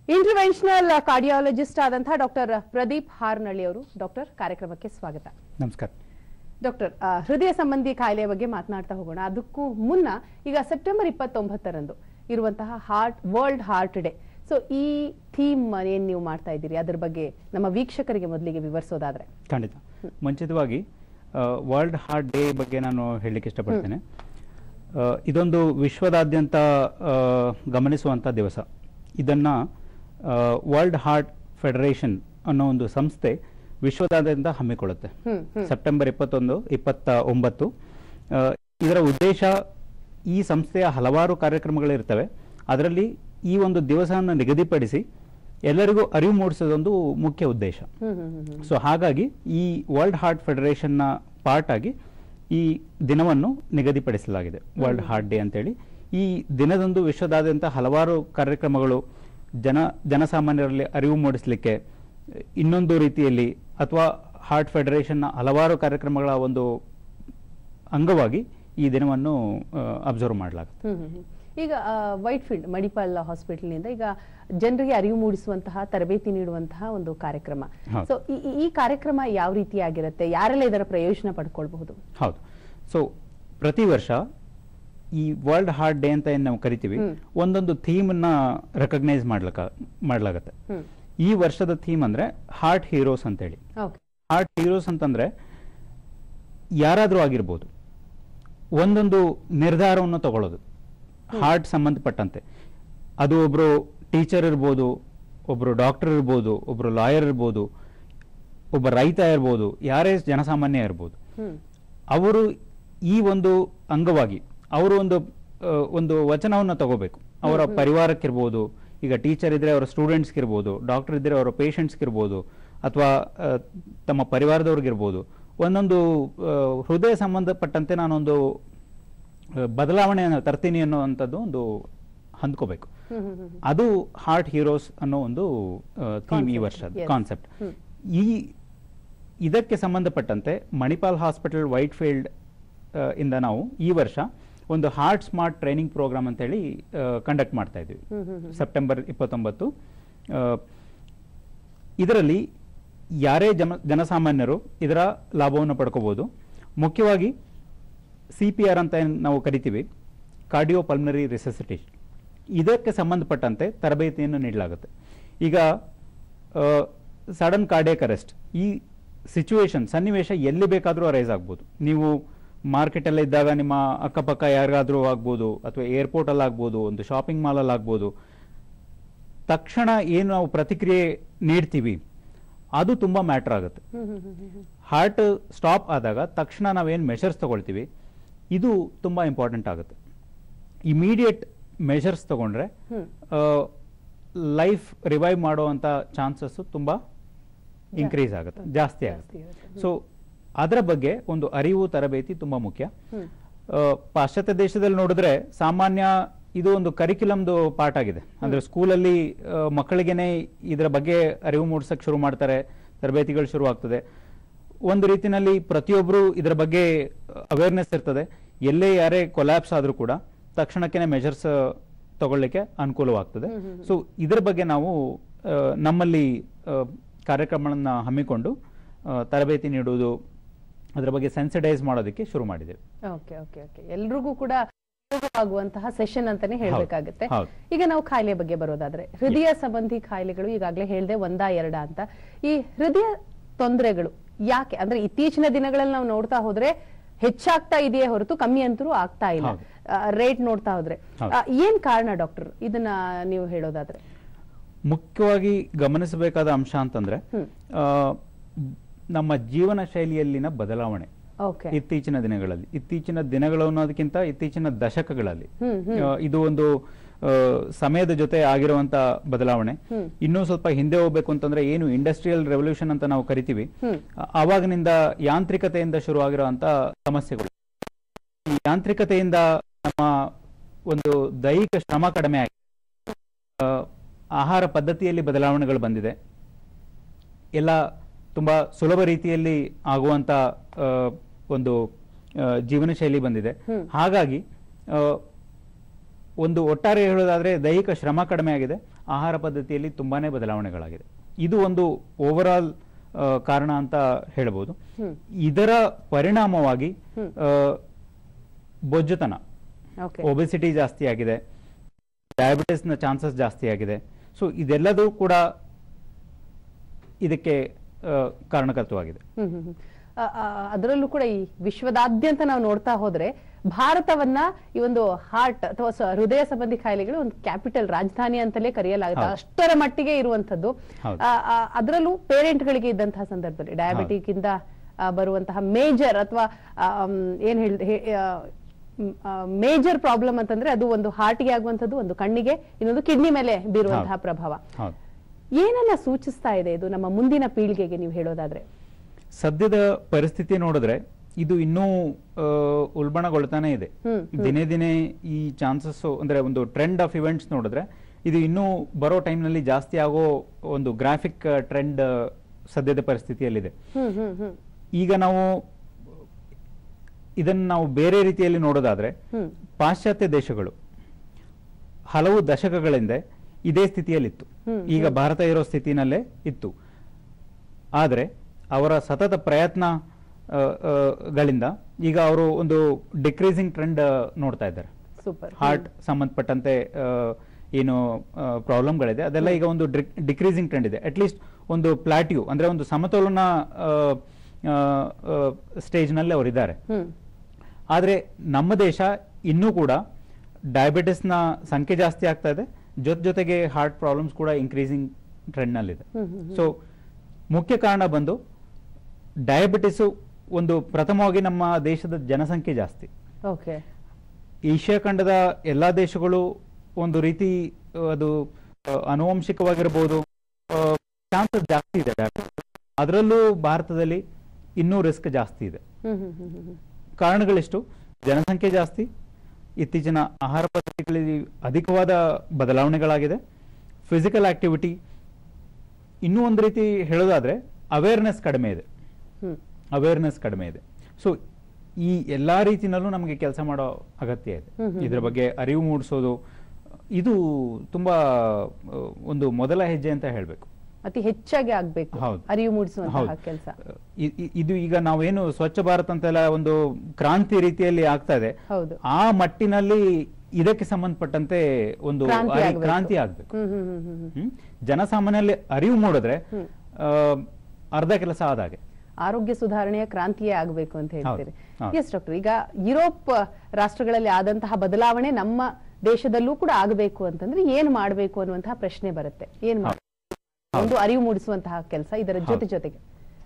Interventional cardiologist ಆದಂತಹ doctor Pradeep Harnalli ಅವರು doctor ಕಾರ್ಯಕ್ರಮಕ್ಕೆ ಸ್ವಾಗತ ನಮಸ್ಕಾರ ಡಾಕ್ಟರ್ ಆ, ಹೃದಯ ಸಂಬಂಧಿ ಕಾಯಿಲೆ ಬಗ್ಗೆ ಮಾತನಾಡ್ತಾ ಹೋಗೋಣ ಅದಕ್ಕೂ ಮುನ್ನ ಈಗ ಸೆಪ್ಟೆಂಬರ್ ಇಪ್ಪತ್ತೊಂಬತ್ತರಂದು ಇರುವಂತಹ heart world heart day so ಈ ಥೀಮ್ ಏನ್ ನೀವು ಮಾಡ್ತಾ ಇದ್ದೀರಿ ಅದ್ರ ಬಗ್ಗೆ ನಮ್ಮ ವೀಕ್ಷಕರಿಗೆ ಮೊದಲಿಗೆ ವಿವರಿಸೋದಾದ್ರೆ ಖಂಡಿತ ಮುಂಚಿತವಾಗಿ ವರ್ಲ್ಡ್ ಹಾರ್ಟ್ ಡೇ ಬಗ್ಗೆ ನಾನು ಹೇಳಲಿಕ್ಕೆ ಇಷ್ಟಪಡ್ತೇನೆ ಆ, ಇದೊಂದು ವಿಶ್ವದಾದ್ಯಂತ ಆ, ಗಮನಿಸುವಂಥ ದಿವಸ ಇದನ್ನು ವರ್ಲ್ಡ್ ಹಾರ್ಟ್ ಫೆಡರೇಷನ್ ಅನ್ನೋ ಒಂದು ಸಂಸ್ಥೆ ವಿಶ್ವದಾದ್ಯಂತ ಹಮ್ಮಿಕೊಳ್ಳುತ್ತೆ ಹ್ಮ್ ಹ್ಮ್ ಸೆಪ್ಟೆಂಬರ್ ಇಪ್ಪತ್ತೊಂದು ಇಪ್ಪತ್ತ ಒಂಬತ್ತು ಆ, ಇದರ ಉದ್ದೇಶ ಈ ಸಂಸ್ಥೆಯ ಹಲವಾರು ಕಾರ್ಯಕ್ರಮಗಳಿರ್ತವೆ ಅದರಲ್ಲಿ ಈ ಒಂದು ದಿವಸವನ್ನು ನಿಗದಿಪಡಿಸಿ ಎಲ್ಲರಿಗೂ ಅರಿವು ಮೂಡಿಸೋದೊಂದು ಮುಖ್ಯ ಉದ್ದೇಶ ಹ್ಮ್ ಹ್ಮ್ ಹ್ಮ್ ಹ್ಮ್ ಸೊ ಹಾಗಾಗಿ ಈ ವರ್ಲ್ಡ್ ಹಾರ್ಟ್ ಫೆಡರೇಷನ್ನ ಪಾರ್ಟ್ ಆಗಿ ಈ ದಿನವನ್ನು ನಿಗದಿಪಡಿಸಲಾಗಿದೆ ವರ್ಲ್ಡ್ ಹಾರ್ಟ್ ಡೇ ಅಂತೇಳಿ ಈ ದಿನದಂದು ವಿಶ್ವದಾದ್ಯಂತ ಹಲವಾರು ಕಾರ್ಯಕ್ರಮಗಳು ಜನ ಜನಸಾಮಾನ್ಯರಲ್ಲಿ ಅರಿವು ಮೂಡಿಸಲಿಕ್ಕೆ ಇನ್ನೊಂದು ರೀತಿಯಲ್ಲಿ ಅಥವಾ ಹಾರ್ಟ್ ಫೆಡರೇಷನ್ನ ಹಲವಾರು ಕಾರ್ಯಕ್ರಮಗಳ ಒಂದು ಅಂಗವಾಗಿ ಈ ದಿನವನ್ನು ಅಬ್ಸರ್ವ್ ಮಾಡಲಾಗುತ್ತೆ ಹ್ಮ್ ಹ್ಮ್ ಹ್ಮ್. ಈಗ ವೈಟ್ ಫೀಲ್ಡ್ ಮಣಿಪಾಲ್ ಹಾಸ್ಪಿಟಲ್ನಿಂದ ಈಗ ಜನರಿಗೆ ಅರಿವು ಮೂಡಿಸುವಂತಹ ತರಬೇತಿ ನೀಡುವಂತಹ ಒಂದು ಕಾರ್ಯಕ್ರಮ ಹೌದು. ಸೊ ಈ ಕಾರ್ಯಕ್ರಮ ಯಾವ ರೀತಿಯಾಗಿರುತ್ತೆ ಯಾರೆಲ್ಲ ಇದರ ಪ್ರಯೋಜನ ಪಡ್ಕೊಳ್ಬಹುದು ಹೌದು ಸೊ ಪ್ರತಿ ವರ್ಷ ಈ ವರ್ಲ್ಡ್ ಹಾರ್ಟ್ ಡೇ ಅಂತ ಏನ್ ನಾವು ಕರಿತೀವಿ ಹ್ಮ್. ಒಂದೊಂದು ಥೀಮನ್ನ ರೆಕಗ್ನೈಸ್ ಮಾಡ್ಲಕ್ಕ ಮಾಡ್ಲಾಗತ್ತೆ ಹ್ಮ್ ಈ ವರ್ಷದ ಥೀಮ್ ಅಂದ್ರೆ ಹಾರ್ಟ್ ಹೀರೋಸ್ ಅಂತೇಳಿ ಓಕೆ ಹಾರ್ಟ್ ಹೀರೋಸ್ ಅಂತಂದ್ರೆ ಯಾರಾದರೂ ಆಗಿರ್ಬೋದು ಒಂದೊಂದು ನಿರ್ಧಾರವನ್ನು ತಗೊಳ್ಳೋದು ಹಾರ್ಟ್ ಸಂಬಂಧಪಟ್ಟಂತೆ ಅದು ಒಬ್ರು ಟೀಚರ್ ಇರ್ಬೋದು ಒಬ್ರು ಡಾಕ್ಟರ್ ಇರ್ಬೋದು ಒಬ್ರು ಲಾಯರ್ ಇರ್ಬೋದು ಒಬ್ಬ ರೈತ ಇರ್ಬೋದು ಯಾರೇ ಜನಸಾಮಾನ್ಯ ಇರ್ಬೋದು ಹ್ಮ್ ಅವರು ಈ ಒಂದು ಅಂಗವಾಗಿ ಅವರು ಒಂದು ಆ, ಒಂದು ವಚನವನ್ನು ತಗೋಬೇಕು ಅವರ ಪರಿವಾರಕ್ಕಿರ್ಬೋದು ಈಗ ಟೀಚರ್ ಇದ್ರೆ ಅವರ ಸ್ಟೂಡೆಂಟ್ಸ್ಗಿರ್ಬೋದು ಡಾಕ್ಟರ್ ಇದ್ರೆ ಅವರ ಪೇಷಂಟ್ಸ್ಗಿರ್ಬೋದು ಅಥವಾ ಆ, ತಮ್ಮ ಪರಿವಾರದವ್ರಿಗಿರ್ಬೋದು ಒಂದೊಂದು ಆ, ಹೃದಯ ಸಂಬಂಧಪಟ್ಟಂತೆ ನಾನೊಂದು ಆ, ಬದಲಾವಣೆಯನ್ನು ತರ್ತೀನಿ ಅನ್ನುವಂಥದ್ದು ಒಂದು ಹೊಂದ್ಕೋಬೇಕು ಹ್ಮ್ ಹ್ಮ್ ಹ್ಮ್ ಅದು ಹಾರ್ಟ್ ಹೀರೋಸ್ ಅನ್ನೋ ಒಂದು ಥೀಮ್ ಈ Concept, ವರ್ಷದ yes. ಕಾನ್ಸೆಪ್ಟ್ ಹ್ಮ್. ಈ ಇದಕ್ಕೆ ಸಂಬಂಧಪಟ್ಟಂತೆ ಮಣಿಪಾಲ್ ಹಾಸ್ಪಿಟಲ್ ವೈಟ್ ಫೀಲ್ಡ್ ಇಂದ ನಾವು ಈ ವರ್ಷ ಒಂದು ಹಾರ್ಟ್ ಸ್ಮಾರ್ಟ್ ಟ್ರೈನಿಂಗ್ ಪ್ರೋಗ್ರಾಮ್ ಅಂತೇಳಿ ಕಂಡಕ್ಟ್ ಮಾಡ್ತಾ ಇದ್ವಿ ಹ್ಮ್ ಹ್ಮ್ ಹ್ಮ್ ಸೆಪ್ಟೆಂಬರ್ ಇಪ್ಪತ್ತೊಂಬತ್ತು ಆ, ಇದರಲ್ಲಿ ಯಾರೇ ಜನ ಜನಸಾಮಾನ್ಯರು ಇದರ ಲಾಭವನ್ನು ಪಡ್ಕೋಬಹುದು ಮುಖ್ಯವಾಗಿ ಸಿ ಪಿ ಆರ್ ಅಂತ ಏನ್ ನಾವು ಕರಿತೀವಿ ಕಾರ್ಡಿಯೋ ಪಲ್ಮನರಿ ರಿಸಸಿಟೇಷನ್ ಇದಕ್ಕೆ ಸಂಬಂಧಪಟ್ಟಂತೆ ತರಬೇತಿಯನ್ನು ನೀಡಲಾಗುತ್ತೆ ಈಗ ಸಡನ್ ಕಾರ್ಡಿಯಕ್ ಅರೆಸ್ಟ್ ಈ ಸಿಚುವೇಶನ್ ಸನ್ನಿವೇಶ ಎಲ್ಲಿ ಬೇಕಾದರೂ ಅರೈಸ್ ಆಗ್ಬೋದು ನೀವು ಮಾರ್ಕೆಟಲ್ಲಿ ಇದ್ದಾಗ ನಿಮ್ಮ ಅಕ್ಕಪಕ್ಕ ಯಾರಿಗಾದ್ರೂ ಆಗ್ಬೋದು ಅಥವಾ ಏರ್ಪೋರ್ಟಲ್ಲಿ ಆಗ್ಬೋದು ಒಂದು ಶಾಪಿಂಗ್ ಮಾಲಲ್ಲಿ ಆಗ್ಬೋದು ತಕ್ಷಣ ಏನು ನಾವು ಪ್ರತಿಕ್ರಿಯೆ ನೀಡ್ತೀವಿ ಅದು ತುಂಬ ಮ್ಯಾಟ್ರ್ ಆಗುತ್ತೆ ಹ್ಮ್ ಹ್ಮ್ ಹ್ಮ್ ಹ್ಮ್ ಹಾರ್ಟ್ ಸ್ಟಾಪ್ ಆದಾಗ ತಕ್ಷಣ ನಾವೇನು ಮೆಷರ್ಸ್ ತಗೊಳ್ತೀವಿ ಇದು ತುಂಬ ಇಂಪಾರ್ಟೆಂಟ್ ಆಗುತ್ತೆ ಇಮಿಡಿಯೇಟ್ ಮೆಷರ್ಸ್ ತಗೊಂಡ್ರೆ ಹ್ಮ್ ಲೈಫ್ ರಿವೈವ್ ಮಾಡುವಂಥ ಚಾನ್ಸಸ್ ತುಂಬ ಇನ್ಕ್ರೀಸ್ ಆಗುತ್ತೆ ಜಾಸ್ತಿ ಜಾಸ್ತಿ ಆಗುತ್ತೆ ಆಗುತ್ತೆ. ಸೊ ಅದರ ಬಗ್ಗೆ ಒಂದು ಅರಿವು ತರಬೇತಿ ತುಂಬ ಮುಖ್ಯ ಹ್ಮ್ ಆ, ಪಾಶ್ಚಾತ್ಯ ದೇಶದಲ್ಲಿ ನೋಡಿದ್ರೆ ಸಾಮಾನ್ಯ ಇದು ಒಂದು ಕರಿಕ್ಯುಲಮ್ದು ಪಾರ್ಟ್ ಆಗಿದೆ ಅಂದ್ರೆ ಸ್ಕೂಲಲ್ಲಿ ಆ, ಮಕ್ಕಳಿಗೆನೆ ಇದರ ಬಗ್ಗೆ ಅರಿವು ಮೂಡಿಸಕ್ ಶುರು ಮಾಡ್ತಾರೆ ತರಬೇತಿಗಳು ಶುರು ಆಗ್ತದೆ ಒಂದು ರೀತಿನಲ್ಲಿ ಪ್ರತಿಯೊಬ್ಬರು ಇದರ ಬಗ್ಗೆ ಅವೇರ್ನೆಸ್ ಇರ್ತದೆ ಎಲ್ಲೇ ಯಾರೇ ಕೊಲ್ಯಾಪ್ಸ್ ಆದ್ರೂ ಕೂಡ ತಕ್ಷಣಕ್ಕೆ ಮೆಷರ್ಸ್ ತಗೊಳ್ಳಿಕ್ಕೆ ಅನುಕೂಲವಾಗ್ತದೆ ಹ್ಮ್, ಹ್ಮ್, ಹ್ಮ್. ಸೊ ಇದರ ಬಗ್ಗೆ ನಾವು ಆ, ನಮ್ಮಲ್ಲಿ ಆ, ಕಾರ್ಯಕ್ರಮಗಳನ್ನ ಹಮ್ಮಿಕೊಂಡು ಆ, ತರಬೇತಿ ನೀಡುವುದು ಅದರ ಬಗ್ಗೆ ಸೆನ್ಸಿಟೈಸ್ ಮಾಡೋದಕ್ಕೆ ಶುರು ಮಾಡಿದ್ದೇವೆ ಓಕೆ ಓಕೆ ಓಕೆ ಎಲ್ರಿಗೂ ಕೂಡ ಆಗುವಂತಹ ಸೆಷನ್ ಅಂತಾನೆ ಹೇಳ್ಬೇಕಾಗುತ್ತೆ ಹೌದು. ಈಗ ನಾವು ಕಾಯಿಲೆ ಬಗ್ಗೆ ಬರೋದಾದ್ರೆ ಹೃದಯ ಸಂಬಂಧಿ ಕಾಯಿಲೆಗಳು ಈಗಾಗಲೇ ಹೇಳ್ದೆ ಒಂದಾ ಎರಡ ಅಂತ ಈ ಹೃದಯ ತೊಂದರೆಗಳು ಯಾಕೆ ಅಂದ್ರೆ ಇತ್ತೀಚಿನ ದಿನಗಳಲ್ಲಿ ನಾವು ನೋಡ್ತಾ ಹೋದ್ರೆ ಹೆಚ್ಚಾಗ್ತಾ ಇದೆಯೇ ಹೊರತು ಕಮ್ಮಿ ಅಂತರೂ ಆಗ್ತಾ ಇಲ್ಲ ಹೌದು. ರೇಟ್ ನೋಡ್ತಾ ಹೋದ್ರೆ ಹೌದು. ಆ, ಏನ್ ಕಾರಣ ಡಾಕ್ಟರ್ ಇದನ್ನ ನೀವು ಹೇಳೋದಾದ್ರೆ ಮುಖ್ಯವಾಗಿ ಗಮನಿಸಬೇಕಾದ ಅಂಶ ಅಂತಂದ್ರೆ ಹ್ಮ್ ಆ, ನಮ್ಮ ಜೀವನ ಶೈಲಿಯಲ್ಲಿನ ಬದಲಾವಣೆ ಓಕೆ ಇತ್ತೀಚಿನ ದಿನಗಳಲ್ಲಿ ಇತ್ತೀಚಿನ ದಿನಗಳು ಅನ್ನೋದಕ್ಕಿಂತ ಇತ್ತೀಚಿನ ದಶಕಗಳಲ್ಲಿ ಹ್ಮ್ ಹ್ಮ್ ಆ, ಇದು ಒಂದು ಆ, ಸಮಯದ ಜೊತೆ ಆಗಿರುವಂತ ಬದಲಾವಣೆ ಹ್ಮ್. ಇನ್ನೂ ಸ್ವಲ್ಪ ಹಿಂದೆ ಹೋಗ್ಬೇಕು ಅಂತಂದ್ರೆ ಏನು ಇಂಡಸ್ಟ್ರಿಯಲ್ ರೆವಲ್ಯೂಷನ್ ಅಂತ ನಾವು ಕರಿತೀವಿ ಹ್ಮ್ ಆ- ಆವಾಗಿನಿಂದ ಯಾಂತ್ರಿಕತೆಯಿಂದ ಶುರುವಾಗಿರುವಂತ ಸಮಸ್ಯೆಗಳು ಈ ಯಾಂತ್ರಿಕತೆಯಿಂದ ನಮ್ಮ ಒಂದು ದೈಹಿಕ ಶ್ರಮ ಕಡಿಮೆ ಆಗಿದೆ ಆ, ಆಹಾರ ಪದ್ಧತಿಯಲ್ಲಿ ಬದಲಾವಣೆಗಳು ಬಂದಿದೆ ಎಲ್ಲ ತುಂಬಾ ಸುಲಭ ರೀತಿಯಲ್ಲಿ ಆಗುವಂತ ಆ, ಒಂದು ಆ, ಜೀವನ ಶೈಲಿ ಬಂದಿದೆ ಹ್ಮ್. ಹಾಗಾಗಿ ಆ, ಒಂದು ಒಟ್ಟಾರೆ ಹೇಳೋದಾದ್ರೆ ದೈಹಿಕ ಶ್ರಮ ಕಡಿಮೆ ಆಗಿದೆ ಆಹಾರ ಪದ್ಧತಿಯಲ್ಲಿ ತುಂಬಾನೇ ಬದಲಾವಣೆಗಳಾಗಿದೆ ಇದು ಒಂದು ಓವರಾಲ್ ಕಾರಣ ಅಂತ ಹೇಳ್ಬೋದು ಹ್ಮ್. ಇದರ ಪರಿಣಾಮವಾಗಿ ಹ್ಮ್. ಆ, ಬೊಜ್ಜುತನ ಓಕೆ ಒಬೆಸಿಟಿ ಜಾಸ್ತಿ ಆಗಿದೆ ಡಯಾಬಿಟಿಸ್ನ ಚಾನ್ಸಸ್ ಜಾಸ್ತಿ ಆಗಿದೆ ಸೊ ಇದೆಲ್ಲದೂ ಕೂಡ ಇದಕ್ಕೆ ಆ, ಕಾರಣಕರ್ತವಾಗಿದೆ ಹ್ಮ್ ಹ್ಮ್ ಹ್ಮ್. ಆ, ಆ, ಅದರಲ್ಲೂ ಕೂಡ ಈ ವಿಶ್ವದಾದ್ಯಂತ ನಾವು ನೋಡ್ತಾ ಹೋದ್ರೆ ಭಾರತವನ್ನ ಈ ಒಂದು ಹಾರ್ಟ್ ಅಥವಾ ಸ- ಹೃದಯ ಸಂಬಂಧಿ ಕಾಯಿಲೆಗಳು ಒಂದು ಕ್ಯಾಪಿಟಲ್ ರಾಜಧಾನಿ ಅಂತಲೇ ಕರೆಯಲಾಗುತ್ತೆ ಹೌದು. ಅಷ್ಟರ ಮಟ್ಟಿಗೆ ಇರುವಂತದ್ದು ಹೌದು. ಆ, ಆ, ಅದರಲ್ಲೂ ಪೇರೆಂಟ್ಗಳಿಗೆ ಇದ್ದಂತಹ ಸಂದರ್ಭದಲ್ಲಿ ಡಯಾಬಿಟಿಕ್ ಇಂದ ಆ, ಬರುವಂತಹ ಮೇಜರ್ ಅಥವಾ ಏನ್ ಹೇಳ ಮೇಜರ್ ಪ್ರಾಬ್ಲಮ್ ಅಂತಂದ್ರೆ ಅದು ಒಂದು ಹಾರ್ಟ್ಗೆ ಆಗುವಂತದ್ದು ಒಂದು ಕಣ್ಣಿಗೆ ಇನ್ನೊಂದು ಕಿಡ್ನಿ ಮೇಲೆ ಬೀರುವಂತಹ ಹೌದು. ಪ್ರಭಾವ ಹೌದು ಏನನ್ನ ಸೂಚಿಸ್ತಾ ಇದೆ ಇದು ನಮ್ಮ ಮುಂದಿನ ಪೀಳಿಗೆಗೆ ನೀವು ಹೇಳೋದಾದ್ರೆ ಸದ್ಯದ ಪರಿಸ್ಥಿತಿ ನೋಡಿದ್ರೆ ಇದು ಇನ್ನೂ ಆ, ಉಲ್ಬಣಗೊಳ್ತಾನೆ ಇದೆ ಹ್ಮ್, ದಿನೇ ದಿನೇ ಈ ಚಾನ್ಸಸ್ ಅಂದ್ರೆ ಒಂದು ಟ್ರೆಂಡ್ ಆಫ್ ಇವೆಂಟ್ಸ್ ನೋಡಿದ್ರೆ ಇದು ಇನ್ನೂ ಬರೋ ಟೈಮ್ನಲ್ಲಿ ಜಾಸ್ತಿ ಆಗೋ ಒಂದು ಗ್ರಾಫಿಕ್ ಟ್ರೆಂಡ್ ಸದ್ಯದ ಪರಿಸ್ಥಿತಿಯಲ್ಲಿದೆ ಹ್ಮ್ ಹ್ಮ್ ಹ್ಮ್ ಈಗ ನಾವು ಇದನ್ನು ನಾವು ಬೇರೆ ರೀತಿಯಲ್ಲಿ ನೋಡೋದಾದ್ರೆ ಹ್ಮ್ ಪಾಶ್ಚಾತ್ಯ ದೇಶಗಳು ಹಲವು ದಶಕಗಳಿಂದ ಇದೇ ಸ್ಥಿತಿಯಲ್ಲಿತ್ತು ಹ್ಮ್, ಈಗ ಭಾರತ ಇರೋ ಸ್ಥಿತಿನಲ್ಲೇ ಇತ್ತು ಆದರೆ ಅವರ ಸತತ ಪ್ರಯತ್ನ ಆ, ಆ, ಗಳಿಂದ ಈಗ ಅವರು ಒಂದು ಡಿಕ್ರೀಸಿಂಗ್ ಟ್ರೆಂಡ್ ನೋಡ್ತಾ ಇದ್ದಾರೆ ಸೂಪರ್ ಹಾರ್ಟ್ ಸಂಬಂಧಪಟ್ಟಂತೆ ಆ, ಏನು ಪ್ರಾಬ್ಲಮ್ಗಳಿದೆ ಅದೆಲ್ಲ ಈಗ ಒಂದು ಡಿಕ್ರೀಸಿಂಗ್ ಟ್ರೆಂಡ್ ಇದೆ ಅಟ್ಲೀಸ್ಟ್ ಒಂದು ಪ್ಲಾಟ್ಯೂ ಅಂದ್ರೆ ಒಂದು ಸಮತೋಲನ ಸ್ಟೇಜ್ನಲ್ಲಿ ಅವರಿದ್ದಾರೆ ಹ್ಮ್ ಆದರೆ ನಮ್ಮ ದೇಶ ಇನ್ನೂ ಕೂಡ ಡಯಾಬಿಟಿಸ್ನ ಸಂಖ್ಯೆ ಜಾಸ್ತಿ ಆಗ್ತಾ ಇದೆ ಜೊತೆ ಜೊತೆಗೆ ಹಾರ್ಟ್ ಪ್ರಾಬ್ಲಮ್ಸ್ ಕೂಡ ಇನ್ಕ್ರೀಸಿಂಗ್ ಟ್ರೆಂಡ್ನಲ್ಲಿದೆ ಹ್ಮ್ ಹ್ಮ್ ಸೊ ಮುಖ್ಯ ಕಾರಣ ಬಂದು ಡಯಾಬಿಟಿಸು ಒಂದು ಪ್ರಥಮವಾಗಿ ನಮ್ಮ ದೇಶದ ಜನಸಂಖ್ಯೆ ಜಾಸ್ತಿ ಓಕೆ ಏಷ್ಯಾ ಖಂಡದ ಎಲ್ಲಾ ದೇಶಗಳು ಒಂದು ರೀತಿ ಆ, ಅದು ಆ, ಆನುವಂಶಿಕವಾಗಿರ್ಬೋದು ಚಾನ್ಸಸ್ ಜಾಸ್ತಿ ಇದೆ ಅದರಲ್ಲೂ ಭಾರತದಲ್ಲಿ ಇನ್ನೂ ರಿಸ್ಕ್ ಜಾಸ್ತಿ ಇದೆ ಹ್ಮ್ ಹ್ಮ್ ಹ್ಮ್ ಹ್ಮ್ ಕಾರಣಗಳೆಷ್ಟು ಜನಸಂಖ್ಯೆ ಜಾಸ್ತಿ ಇತ್ತೀಚಿನ ಆಹಾರ ಪದ್ಧತಿಗಳಲ್ಲಿ ಅಧಿಕವಾದ ಬದಲಾವಣೆಗಳಾಗಿದೆ ಫಿಸಿಕಲ್ ಆಕ್ಟಿವಿಟಿ ಇನ್ನೂ ಒಂದು ರೀತಿ ಹೇಳೋದಾದ್ರೆ ಅವೇರ್ನೆಸ್ ಕಡಿಮೆ ಇದೆ ಹ್ಮ್ ಅವೇರ್ನೆಸ್ ಕಡಿಮೆ ಇದೆ ಸೊ ಈ ಎಲ್ಲಾ ರೀತಿನಲ್ಲೂ ನಮಗೆ ಕೆಲಸ ಮಾಡೋ ಅಗತ್ಯ ಇದೆ ಹ್ಮ್ ಹ್ಮ್ ಇದ್ರ ಬಗ್ಗೆ ಅರಿವು ಮೂಡಿಸೋದು ಇದು ತುಂಬಾ ಆ, ಒಂದು ಮೊದಲ ಹೆಜ್ಜೆ ಅಂತ ಹೇಳ್ಬೇಕು ಅತಿ ಹೆಚ್ಚಾಗಿ ಆಗ್ಬೇಕು ಹೌದು. ಅರಿವು ಮೂಡಿಸುವಂತಹ ಹೌದು. ಕೆಲಸ ಇ- ಇ- ಇದು ಈಗ ನಾವೇನು ಸ್ವಚ್ಛ ಭಾರತ್ ಅಂತೆಲ್ಲ ಒಂದು ಕ್ರಾಂತಿ ರೀತಿಯಲ್ಲಿ ಆಗ್ತಾ ಇದೆ ಹೌದು ಆ ಮಟ್ಟಿನಲ್ಲಿ ಇದಕ್ಕೆ ಸಂಬಂಧಪಟ್ಟಂತೆ ಒಂದು ಕ್ರಾಂತಿ ಅರಿ- ಆಗ್ಬೇಕು. ಕ್ರಾಂತಿ ಆಗ್ಬೇಕು ಹ್ಮ್ ಹ್ಮ್ ಹ್ಮ್ ಹ್ಮ್ ಹ್ಮ್ ಹ್ಮ್? ಜನಸಾಮಾನ್ಯರಲ್ಲಿ ಅರಿವು ಮೂಡಿದ್ರೆ ಹ್ಮ್. ಆ, ಅರ್ಧ ಕೆಲಸ ಆದಾಗೆ ಆರೋಗ್ಯ ಸುಧಾರಣೆಯ ಕ್ರಾಂತಿಯೇ ಆಗಬೇಕು ಅಂತ ಹೇಳ್ತೀರಿ ಹೌದು. ಎಸ್ ಡಾಕ್ಟರ್ ಈಗ ಯುರೋಪ್ ರಾಷ್ಟ್ರಗಳಲ್ಲಿ ಆದಂತಹ ಬದಲಾವಣೆ ನಮ್ಮ ದೇಶದಲ್ಲೂ ಕೂಡ ಆಗಬೇಕು ಅಂತಂದ್ರೆ ಏನ್ ಮಾಡಬೇಕು ಅನ್ನುವಂತಹ ಪ್ರಶ್ನೆ ಬರುತ್ತೆ ಏನ್ ಮಾಡ ಒಂದು ಅರಿವು ಮೂಡಿಸುವಂತಹ ಕೆಲಸ ಇದರ ಜೊತೆ ಹೌದು. ಜೊತೆಗೆ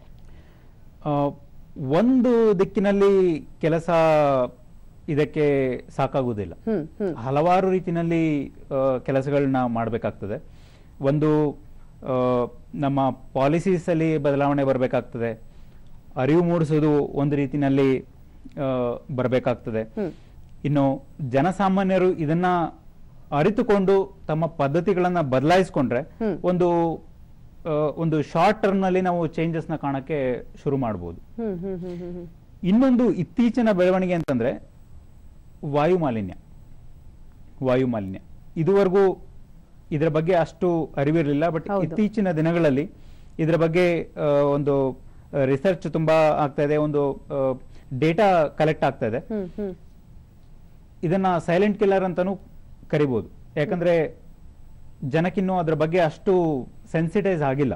ಆ, ಒಂದು ದಿಕ್ಕಿನಲ್ಲಿ ಕೆಲಸ ಇದಕ್ಕೆ ಸಾಕಾಗುವುದಿಲ್ಲ ಹ್ಮ್ ಹ್ಮ್ ಹಲವಾರು ರೀತಿನಲ್ಲಿ ಕೆಲಸಗಳನ್ನ ಮಾಡಬೇಕಾಗ್ತದೆ ಒಂದು ಆ, ನಮ್ಮ ಪಾಲಿಸೀಸ್ ಅಲ್ಲಿ ಬದಲಾವಣೆ ಬರಬೇಕಾಗ್ತದೆ ಅರಿವು ಮೂಡಿಸೋದು ಒಂದು ರೀತಿನಲ್ಲಿ ಬರಬೇಕಾಗ್ತದೆ ಹ್ಮ್ ಇನ್ನು ಜನಸಾಮಾನ್ಯರು ಇದನ್ನ ಅರಿತುಕೊಂಡು ತಮ್ಮ ಪದ್ಧತಿಗಳನ್ನ ಬದಲಾಯಿಸ್ಕೊಂಡ್ರೆ ಹ್ಮ್. ಒಂದು ಆ, ಒಂದು ಶಾರ್ಟ್ ಟರ್ಮ್ ನಲ್ಲಿ ನಾವು ಚೇಂಜಸ್ ನ ಕಾಣಕ್ಕೆ ಶುರು ಮಾಡಬಹುದು ಹ್ಮ್ ಹ್ಮ್ ಹ್ಮ್ ಹ್ಮ್ ಹ್ಮ್ ಇನ್ನೊಂದು ಇತ್ತೀಚಿನ ಬೆಳವಣಿಗೆ ಅಂತಂದ್ರೆ ವಾಯು ಮಾಲಿನ್ಯ ವಾಯು ಮಾಲಿನ್ಯ ಇದುವರೆಗೂ ಇದರ ಬಗ್ಗೆ ಅಷ್ಟು ಅರಿವಿರಲಿಲ್ಲ ಬಟ್ ಹೌದು. ಇತ್ತೀಚಿನ ದಿನಗಳಲ್ಲಿ ಇದರ ಬಗ್ಗೆ ಆ, ಒಂದು ರಿಸರ್ಚ್ ತುಂಬಾ ಆಗ್ತಾ ಇದೆ ಒಂದು ಡೇಟಾ ಕಲೆಕ್ಟ್ ಆಗ್ತಾ ಇದೆ ಹ್ಮ್ ಹ್ಮ್ ಇದನ್ನ ಸೈಲೆಂಟ್ ಕಿಲ್ಲರ್ ಅಂತಾನೂ ಕರಿಬಹುದು ಯಾಕಂದ್ರೆ ಜನಕ್ಕಿನ್ನೂ ಅದರ ಬಗ್ಗೆ ಅಷ್ಟು ಸೆನ್ಸಿಟೈಸ್ ಆಗಿಲ್ಲ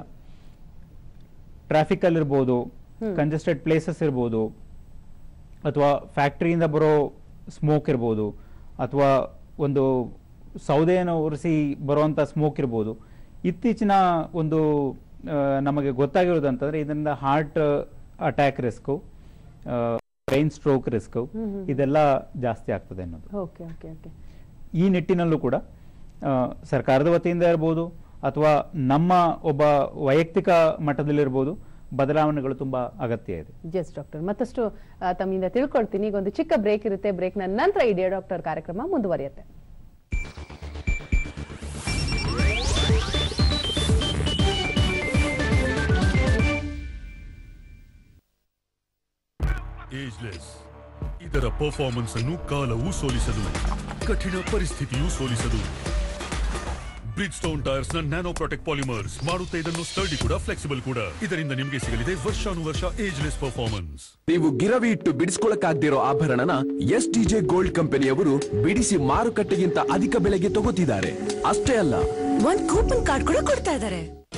ಟ್ರಾಫಿಕ್ ಅಲ್ಲಿ ಇರ್ಬೋದು ಹ್ಮ್. ಕಂಜೆಸ್ಟೆಡ್ ಪ್ಲೇಸಸ್ ಇರ್ಬೋದು ಅಥವಾ ಫ್ಯಾಕ್ಟರಿಯಿಂದ ಬರೋ ಸ್ಮೋಕ್ ಇರ್ಬೋದು ಅಥವಾ ಒಂದು ಸೌದೆಯನ್ನು ಉರಿಸಿ ಬರುವಂತ ಸ್ಮೋಕ್ ಇರ್ಬೋದು ಇತ್ತೀಚಿನ ಒಂದು ಆ, ನಮಗೆ ಗೊತ್ತಾಗಿರೋದು ಅಂತಂದ್ರೆ ಇದರಿಂದ heart attack risk brain stroke risk ಹ್ಮ್ ಹ್ಮ್. ಇದೆಲ್ಲ ಜಾಸ್ತಿ ಆಗ್ತದೆ ಅನ್ನೋದು ಓಕೆ ಓಕೆ ಓಕೆ ಈ ನಿಟ್ಟಿನಲ್ಲೂ ಕೂಡ ಆ, ಸರ್ಕಾರದ ವತಿಯಿಂದ ಇರ್ಬೋದು ಅಥವಾ ನಮ್ಮ ಒಬ್ಬ ವೈಯಕ್ತಿಕ ಮಟ್ಟದಲ್ಲಿರ್ಬೋದು ಬದಲಾವಣೆಗಳು ತುಂಬಾ ಅಗತ್ಯ ಇದೆ ಎಸ್ ಡಾಕ್ಟರ್ ಮತ್ತಷ್ಟು ಆ, ತಮ್ಮಿಂದ ತಿಳ್ಕೊಳ್ತೀನಿ ಈಗ ಒಂದು ಚಿಕ್ಕ ಬ್ರೇಕ್ ಇರುತ್ತೆ ಬ್ರೇಕ್ ನ ನಂತರ ಈ ಡೇ ಡಾಕ್ಟರ್ ಕಾರ್ಯಕ್ರಮ ಮುಂದುವರಿಯುತ್ತೆ ಏಜ್ಲೆಸ್ ಇದರ ಪರ್ಫಾರ್ಮೆನ್ಸ್ ಅನ್ನು ಕಾಲವು ಸೋಲಿಸದು ಕಠಿಣ ಪರಿಸ್ಥಿತಿಯು ಸೋಲಿಸದು ಬ್ರಿಡ್ ಸ್ಟೋನ್ ಟೈರ್ಸ್ ನ ನ್ಯಾನೋ ಪ್ರೊಟೆಕ್ಟ್ ಪಾಲಿಮರ್ಸ್ ಮಾಡುತ್ತೆ ಇದನ್ನು ಸ್ಟರ್ಡಿ ಕೂಡ ಫ್ಲೆಕ್ಸಿಬಲ್ ಕೂಡ ಇದರಿಂದ ನಿಮಗೆ ಸಿಗಲಿದೆ ವರ್ಷಾನುವರ್ಷ ಏಜ್ಲೆಸ್ ಪರ್ಫಾರ್ಮೆನ್ಸ್ ನೀವು ಗಿರವಿ ಇಟ್ಟು ಬಿಡಿಸ್ಕೊಳಕ್ಕಾಗ್ದಿರೋ ಆಭರಣನ ಎಸ್ ಟಿಜೆ ಗೋಲ್ಡ್ ಕಂಪನಿಯವರು ಬಿಡಿಸಿ ಮಾರುಕಟ್ಟೆಗಿಂತ ಅಧಿಕ ಬೆಲೆಗೆ ತಗೋತಿದ್ದಾರೆ ಅಷ್ಟೇ ಅಲ್ಲ ಒಂದ್ ಕೂಪನ್ ಕಾರ್ಡ್ ಕೂಡ ಕೊಡ್ತಾ ಇದಾರೆ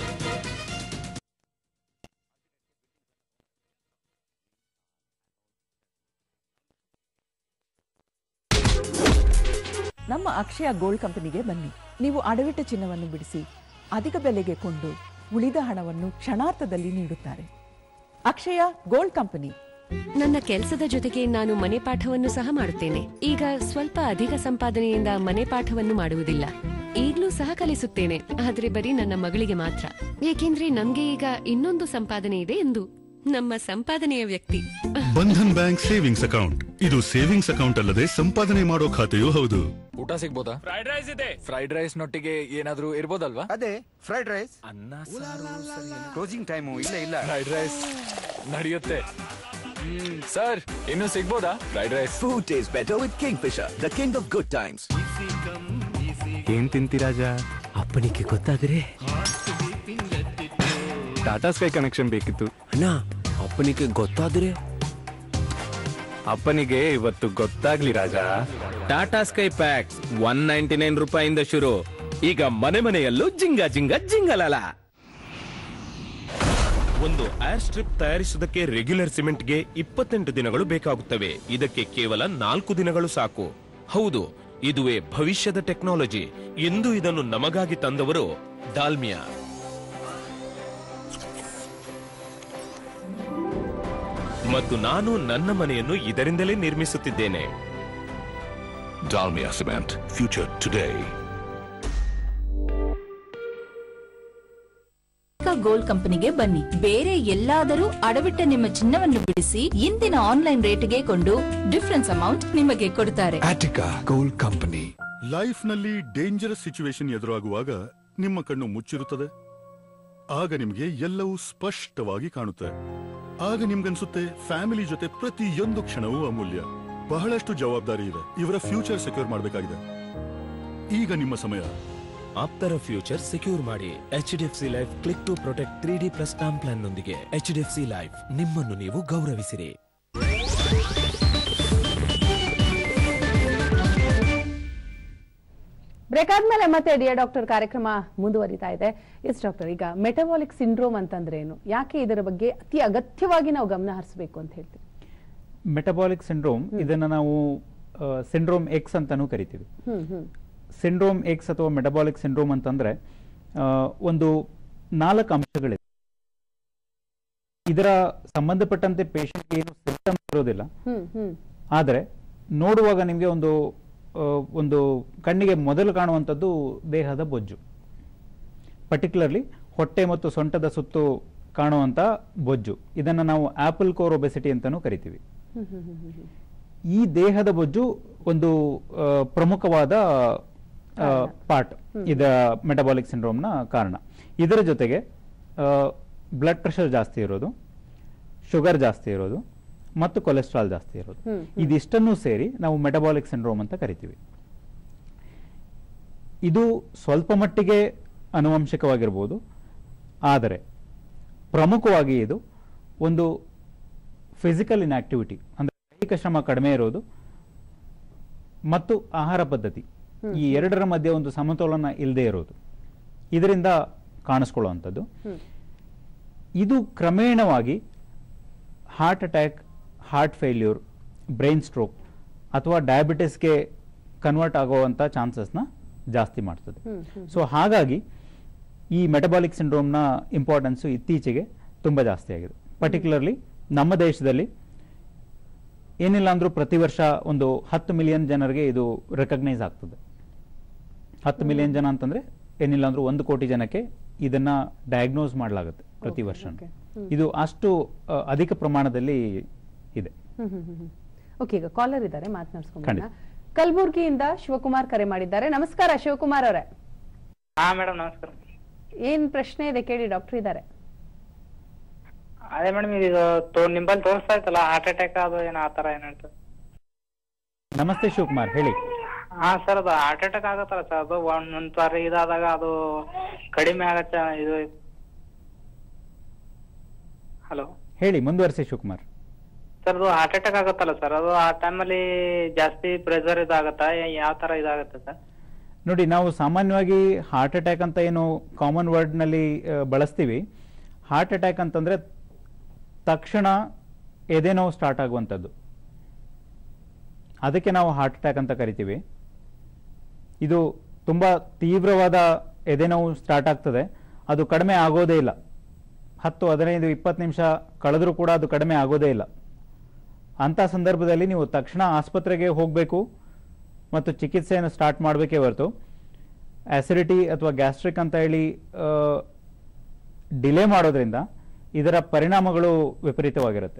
ನಮ್ಮ ಅಕ್ಷಯ ಗೋಲ್ಡ್ ಕಂಪನಿಗೆ ಬನ್ನಿ ನೀವು ಅಡವಿಟ್ಟ ಚಿನ್ನವನ್ನು ಬಿಡಿಸಿ ಅಧಿಕ ಬೆಲೆಗೆ ಕೊಂಡು ಉಳಿದ ಹಣವನ್ನು ಕ್ಷಣಾರ್ಥದಲ್ಲಿ ನೀಡುತ್ತಾರೆ ಅಕ್ಷಯ ಗೋಲ್ಡ್ ಕಂಪನಿ ನನ್ನ ಕೆಲಸದ ಜೊತೆಗೆ ನಾನು ಮನೆ ಪಾಠವನ್ನು ಸಹ ಮಾಡುತ್ತೇನೆ ಈಗ ಸ್ವಲ್ಪ ಅಧಿಕ ಸಂಪಾದನೆಯಿಂದ ಮನೆ ಪಾಠವನ್ನು ಮಾಡುವುದಿಲ್ಲ ಈಗ್ಲೂ ಸಹ ಕಲಿಸುತ್ತೇನೆ ಆದ್ರೆ ಬರೀ ನನ್ನ ಮಗಳಿಗೆ ಮಾತ್ರ ಏಕೆಂದ್ರೆ ನಮ್ಗೆ ಈಗ ಇನ್ನೊಂದು ಸಂಪಾದನೆ ಇದೆ ಎಂದು ನಮ್ಮ ಸಂಪಾದನೆಯ ವ್ಯಕ್ತಿ ಬಂಧನ್ ಬ್ಯಾಂಕ್ ಸೇವಿಂಗ್ಸ್ ಅಕೌಂಟ್ ಇದು ಸೇವಿಂಗ್ಸ್ ಅಕೌಂಟ್ ಅಲ್ಲದೆ ಸಂಪಾದನೆ ಮಾಡೋ ಖಾತೆಯೂ ಹೌದು ಊಟ ಸಿಗ್ಬೋದಾ ಫ್ರೈಡ್ ರೈಸ್ ಇದೆ ಫ್ರೈಡ್ ರೈಸ್ ನೊಟ್ಟಿಗೆ ಏನಾದ್ರೂ ಇರ್ಬೋದಲ್ವಾ ಅದೇ ಫ್ರೈಡ್ ರೈಸ್ ಅನ್ನ ಸಾರು ಕ್ಲೋಸಿಂಗ್ ಟೈಮು ಇಲ್ಲ ಇಲ್ಲ ಫ್ರೈಡ್ ರೈಸ್ ನಡೆಯುತ್ತೆ ಹ್ಮ್ ಸರ್ ಇನ್ನು ಸಿಗ್ಬೋದಾ fried rice food taste better with Kingfisher the king of good times ಏನ್ ತಿಂತೀರಾಜ ಅಪ್ಪನಿಗೆ ಗೊತ್ತಾದ್ರೆ ಟಾಟಾ ಸ್ಕೈ ಕನೆಕ್ಷನ್ ಬೇಕಿತ್ತು ಅಣ್ಣ ಅಪ್ಪನಿಗೆ ಗೊತ್ತಾದ್ರೆ ಅಪ್ಪನಿಗೆ ಇವತ್ತು ಗೊತ್ತಾಗ್ಲಿ ರಾಜ Tata sky pack one ninety nine ರೂಪಾಯಿಂದ ಶುರು ಈಗ ಮನೆ ಮನೆಯಲ್ಲೂ ಜಿಂಗ ಜಿಂಗ ಜಿಂಗಲಲ ಒಂದು ಏರ್ ಸ್ಟ್ರಿಪ್ ತಯಾರಿಸುವುದಕ್ಕೆ ರೆಗ್ಯುಲರ್ ಸಿಮೆಂಟ್ಗೆ ಇಪ್ಪತ್ತೆಂಟು ದಿನಗಳು ಬೇಕಾಗುತ್ತವೆ ಇದಕ್ಕೆ ಕೇವಲ ನಾಲ್ಕು ದಿನಗಳು ಸಾಕು ಹೌದು ಇದುವೇ ಭವಿಷ್ಯದ ಟೆಕ್ನಾಲಜಿ ಎಂದು ಇದನ್ನು ನಮಗಾಗಿ ತಂದವರು ಡಾಲ್ಮಿಯಾ ಮತ್ತು ನಾನು ನನ್ನ ಮನೆಯನ್ನು ಇದರಿಂದಲೇ ನಿರ್ಮಿಸುತ್ತಿದ್ದೇನೆ Dalmia cement future today gold ಕಂಪನಿಗೆ ಬನ್ನಿ ಬೇರೆ ಎಲ್ಲಾದರೂ ಅಡವಿಟ್ಟ ನಿಮ್ಮ ಚಿನ್ನವನ್ನು ಬಿಡಿಸಿ ಇಂದಿನ ಆನ್ಲೈನ್ ರೇಟ್ಗೆ ಕೊಂಡು ಡಿಫರೆನ್ಸ್ ಅಮೌಂಟ್ ನಿಮಗೆ ಕೊಡುತ್ತಾರೆ ಆಟಿಕಾ ಗೋಲ್ಡ್ ಕಂಪನಿ ಲೈಫ್ ನಲ್ಲಿ ಡೇಂಜರಸ್ ಸಿಚುವೇಶನ್ ಎದುರಾಗುವಾಗ ನಿಮ್ಮ ಕಣ್ಣು ಮುಚ್ಚಿರುತ್ತದೆ ಆಗ ನಿಮಗೆ ಎಲ್ಲವೂ ಸ್ಪಷ್ಟವಾಗಿ ಕಾಣುತ್ತೆ ಆಗ ನಿಮ್ಗನ್ಸುತ್ತೆ ಫ್ಯಾಮಿಲಿ ಜೊತೆ ಪ್ರತಿಯೊಂದು ಕ್ಷಣವೂ ಅಮೂಲ್ಯ ಬಹಳಷ್ಟು ಜವಾಬ್ದಾರಿ ಇದೆ ಇವರ ಫ್ಯೂಚರ್ ಸೆಕ್ಯೂರ್ ಮಾಡಬೇಕಾಗಿದೆ ಈಗ ನಿಮ್ಮ ಸಮಯ ಆಪ್ತರ ಫ್ಯೂಚರ್ ಸೆಕ್ಯೂರ್ ಮಾಡಿ H D F C life click to protect three D plus term plan ನೊಂದಿಗೆ H D F C life ನಿಮ್ಮನ್ನು ನೀವು ಗೌರವಿಸಿರಿ ಬ್ರೇಕ್ ಆದ್ಮೇಲೆ ಮತ್ತೆ ಡಿಯರ್ ಡಾಕ್ಟರ್ ಕಾರ್ಯಕ್ರಮ ಮುಂದುವರಿತಾ ಇದೆ ಎಸ್ ಡಾಕ್ಟರ್ ಈಗ ಮೆಟಬಾಲಿಕ್ ಸಿಂಡ್ರೋಮ್ ಅಂತಂದ್ರೆ ಏನು ಯಾಕೆ ಇದರ ಬಗ್ಗೆ ಅತಿ ಅಗತ್ಯವಾಗಿ ನಾವು ಗಮನ ಹರಿಸಬೇಕು ಅಂತ ಹೇಳ್ತೀವಿ ಮೆಟಬಾಲಿಕ್ ಸಿಂಡ್ರೋಮ್ ಇದನ್ನ ನಾವು ಸಿಂಡ್ರೋಮ್ ಎಕ್ಸ್ ಅಂತಾನೂ ಕರಿತೀವಿ ಹ್ಮ್ ಹ್ಮ್ ಸಿಂಡ್ರೋಮ್ ಎಕ್ಸ್ ಅಥವಾ ಮೆಟಬಾಲಿಕ್ ಸಿಂಡ್ರೋಮ್ ಅಂತಂದ್ರೆ ಆ, ಒಂದು ನಾಲ್ಕು ಅಂಶಗಳಿದೆ ಇದರ ಸಂಬಂಧಪಟ್ಟಂತೆ ಪೇಷಂಟ್ ಏನು ಸಿಂಪ್ಟಮ್ಸ್ ಇರೋದಿಲ್ಲ ಹ್ಮ್ ಹ್ಮ್ ಆದರೆ ನೋಡುವಾಗ ನಿಮಗೆ ಒಂದು ಆ, ಒಂದು ಕಣ್ಣಿಗೆ ಮೊದಲು ಕಾಣುವಂಥದ್ದು ದೇಹದ ಬೊಜ್ಜು ಪರ್ಟಿಕ್ಯುಲರ್ಲಿ ಹೊಟ್ಟೆ ಮತ್ತು ಸೊಂಟದ ಸುತ್ತು ಕಾಣುವಂಥ ಬೊಜ್ಜು ಇದನ್ನು ನಾವು ಆಪಲ್ ಕೋರ್ ಒಬೆಸಿಟಿ ಅಂತಲೂ ಕರಿತೀವಿ ಹ್ಮ್ ಹ್ಮ್ ಹ್ಮ್ ಹ್ಮ್ ಈ ದೇಹದ ಬೊಜ್ಜು ಒಂದು ಆ, ಪ್ರಮುಖವಾದ ಪಾರ್ಟ್ ಇದ ಮೆಟಬಾಲಿಕ್ ಸಿಂಡ್ರೋಮ್ನ ಕಾರಣ ಇದರ ಜೊತೆಗೆ ಬ್ಲಡ್ ಪ್ರೆಷರ್ ಜಾಸ್ತಿ ಇರೋದು ಶುಗರ್ ಜಾಸ್ತಿ ಇರೋದು ಮತ್ತು ಕೊಲೆಸ್ಟ್ರಾಲ್ ಜಾಸ್ತಿ ಇರೋದು ಹ್ಮ್, ಇದಿಷ್ಟನ್ನು ಸೇರಿ ನಾವು ಮೆಟಬಾಲಿಕ್ ಸಿಂಡ್ರೋಮ್ ಅಂತ ಕರಿತೀವಿ ಇದು ಸ್ವಲ್ಪ ಮಟ್ಟಿಗೆ ಅನುವಂಶಿಕವಾಗಿರ್ಬೋದು ಆದರೆ ಪ್ರಮುಖವಾಗಿ ಇದು ಒಂದು ಫಿಸಿಕಲ್ ಇನ್ಆಕ್ಟಿವಿಟಿ ಅಂದರೆ ದೈಹಿಕ ಶ್ರಮ ಕಡಿಮೆ ಇರೋದು ಮತ್ತು ಆಹಾರ ಪದ್ಧತಿ ಈ ಎರಡರ ಮಧ್ಯೆ ಒಂದು ಸಮತೋಲನ ಇಲ್ಲದೆ ಇರೋದು ಇದರಿಂದ ಕಾಣಿಸ್ಕೊಳ್ಳುವಂಥದ್ದು ಹ್ಮ್. ಇದು ಕ್ರಮೇಣವಾಗಿ heart attack heart failure brain stroke ಅಥವಾ ಡಯಾಬಿಟಿಸ್ಗೆ ಕನ್ವರ್ಟ್ ಆಗುವಂಥ ಚಾನ್ಸಸ್ನ ಜಾಸ್ತಿ ಮಾಡ್ತದೆ ಹ್ಮ್, ಹ್ಮ್. ಸೊ ಹಾಗಾಗಿ ಈ ಮೆಟಬಾಲಿಕ್ ಸಿಂಡ್ರೋಮ್ನ ಇಂಪಾರ್ಟೆನ್ಸು ಇತ್ತೀಚೆಗೆ ತುಂಬ ಜಾಸ್ತಿ ಆಗಿದೆ ಪರ್ಟಿಕ್ಯುಲರ್ಲಿ ನಮ್ಮ ದೇಶದಲ್ಲಿ ಏನಿಲ್ಲ ಅಂದರೂ ಪ್ರತಿ ವರ್ಷ ಒಂದು ಹತ್ತು ಮಿಲಿಯನ್ ಜನರಿಗೆ ಇದು ರೆಕಗ್ನೈಸ್ ಆಗ್ತದೆ ಹತ್ತು ಮಿಲಿಯನ್ ಜನ ಅಂತಂದ್ರೆ ಏನಿಲ್ಲ ಅಂದ್ರೂ ಒಂದು ಕೋಟಿ ಜನಕ್ಕೆ ಇದನ್ನ ಡಯಾಗ್ನೋಸ್ ಮಾಡಲಾಗುತ್ತೆ ಪ್ರತಿ ವರ್ಷ okay. ಹ್ಮ್. ಇದು ಅಷ್ಟು ಅ, ಅಧಿಕ ಪ್ರಮಾಣದಲ್ಲಿ ಇದೆ ಹ್ಮ್ ಹ್ಮ್ ಹ್ಮ್ ಹ್ಮ್. ಓಕೆ ಈಗ ಕಾಲರ್ ಇದ್ದಾರೆ ಮಾತನಾಡ್ಸ್ಕೊಂಬೋಣ ಖಂಡಿತ. ಕಲಬುರ್ಗಿಯಿಂದ ಶಿವಕುಮಾರ್ ಕರೆ ಮಾಡಿದ್ದಾರೆ ನಮಸ್ಕಾರ ಶಿವಕುಮಾರ್ ಅವರೇ ಹಾ ಮೇಡಮ್ ನಮಸ್ಕಾರ ಏನ್ ಪ್ರಶ್ನೆ ಇದೆ ಕೇಳಿ ಡಾಕ್ಟರ್ ಇದ್ದಾರೆ ಅದೇ ಮೇಡಮ್ ಇದು ತೋ ನಿಂಬಲ್ಲಿ ತೋರಿಸ್ತಾ ಇತ್ತಲ್ಲ ಹಾರ್ಟ್ ಅಟ್ಯಾಕ್ ಅದು ಏನೋ ಆ ಥರ ಏನು ಹೇಳ್ತಾರೆ ನಮಸ್ತೆ ಶಿವಕುಮಾರ್ ಹೇಳಿ ಹಾ ಸರ್ ಅದು ಹಾರ್ಟ್ ಅಟ್ಯಾಕ್ ಆಗತ್ತಲ್ಲ ಸರ್ ಅದು ಒಂದ್ ಒಂದ್ ಸಾರಿ ಇದಾದಾಗ ಅದು ಕಡಿಮೆ ಆಗತ್ತೆ ಇದು ಹಲೋ ಹೇಳಿ ಮುಂದುವರಿಸಿ ಶಿವಕುಮಾರ್ ಸರ್ ಅದು ಹಾರ್ಟ್ ಅಟ್ಯಾಕ್ ಆಗತ್ತಲ್ಲ ಸರ್ ಅದು ಆ ಟೈಮಲ್ಲಿ ಜಾಸ್ತಿ ಪ್ರೆಷರ್ ಇದಾಗತ್ತಾ ಯಾವ ತರ ಇದಾಗತ್ತೆ ಸರ್ ನೋಡಿ ನಾವು ಸಾಮಾನ್ಯವಾಗಿ ಹಾರ್ಟ್ ಅಟ್ಯಾಕ್ ಅಂತ ಏನು ಕಾಮನ್ ವರ್ಡ್ನಲ್ಲಿ ಬಳಸ್ತೀವಿ ಹಾರ್ಟ್ ಅಟ್ಯಾಕ್ ಅಂತಂದ್ರೆ ತಕ್ಷಣ ಎದೆ ನೋವು ಸ್ಟಾರ್ಟ್ ಆಗುವಂಥದ್ದು ಅದಕ್ಕೆ ನಾವು ಹಾರ್ಟ್ ಅಟ್ಯಾಕ್ ಅಂತ ಕರಿತೀವಿ ಇದು ತುಂಬ ತೀವ್ರವಾದ ಎದೆ ನೋವು ಸ್ಟಾರ್ಟ್ ಆಗ್ತದೆ ಅದು ಕಡಿಮೆ ಆಗೋದೇ ಇಲ್ಲ ಹತ್ತು ಹದಿನೈದು ಇಪ್ಪತ್ತು ನಿಮಿಷ ಕಳೆದ್ರೂ ಕೂಡ ಅದು ಕಡಿಮೆ ಆಗೋದೇ ಇಲ್ಲ ಅಂಥ ಸಂದರ್ಭದಲ್ಲಿ ನೀವು ತಕ್ಷಣ ಆಸ್ಪತ್ರೆಗೆ ಹೋಗಬೇಕು ಮತ್ತು ಚಿಕಿತ್ಸೆಯನ್ನು ಸ್ಟಾರ್ಟ್ ಮಾಡಬೇಕೇ ಹೊರತು ಆಸಿಡಿಟಿ ಅಥವಾ ಗ್ಯಾಸ್ಟ್ರಿಕ್ ಅಂತ ಹೇಳಿ ಡಿಲೇ ಮಾಡೋದ್ರಿಂದ ಇದರ ಪರಿಣಾಮಗಳು ವಿಪರೀತವಾಗಿರುತ್ತೆ